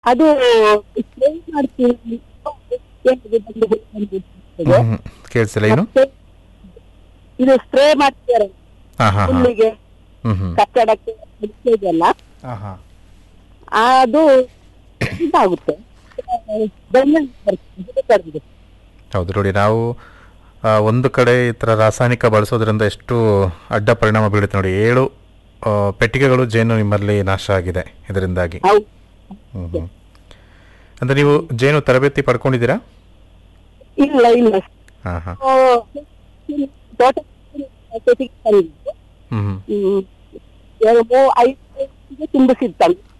ಅದು ಸ್ಪ್ರೇ ಮಾಡ್ತೀವಿ ಏನಿದೆ ಬಂದು ಬಂದು ಬರ್ತದೆ. ಹ್ಮ್ ಕೇಳಿಸಿಲ್ಲ ಏನು ಮತ್ತೆ ಇದು ಸ್ಪ್ರೇ ಮಾಡ್ತಾರೆ ಹಾ ಹಾ ಹಾ ಹುಲ್ಲಿಗೆ ಹ್ಮ್ ಹ್ಮ್ ಕಟ್ಟಡಕ್ಕೆ ಇದೆಲ್ಲ ಹಾ ಹಾ ಅದು ಇದಾಗುತ್ತೆ ಬೆನ್ನು ಬರ್ತದೆ, ಕಡಿಮೆ. ಹೌದು ನೋಡಿ ನಾವು ಆ, ಒಂದು ಕಡೆ ಈ ಥರ ರಾಸಾಯನಿಕ ಬಳಸೋದ್ರಿಂದ ಎಷ್ಟು ಅಡ್ಡ ಪರಿಣಾಮ ಬೀಳುತ್ತೆ ನೋಡಿ ಏಳು ಆ, ಪೆಟ್ಟಿಗೆಗಳು ಜೇನು ನಿಮ್ಮಲ್ಲಿ ನಾಶ ಆಗಿದೆ ಇದರಿಂದಾಗಿ ಹೌದು ಹ್ಮ್ ಹ್ಮ್ ಅಂದ್ರೆ ನೀವು ಜೇನು ತರಬೇತಿ ಪಡ್ಕೊಂಡಿದ್ದೀರಾ ಇಲ್ಲ ಇಲ್ಲ ಹಾ ಹಾ ಓ, ತೋಟ ಜೊತೆಗೆ ತಂದಿದ್ದು. ಹ್ಮ್ ಹ್ಮ್ ಹ್ಮ್. ಎರಡು ಮೂ- ಐದು ಕೆಜಿಗೆ ತುಂಬಿಸಿದ್ದು ತಂದು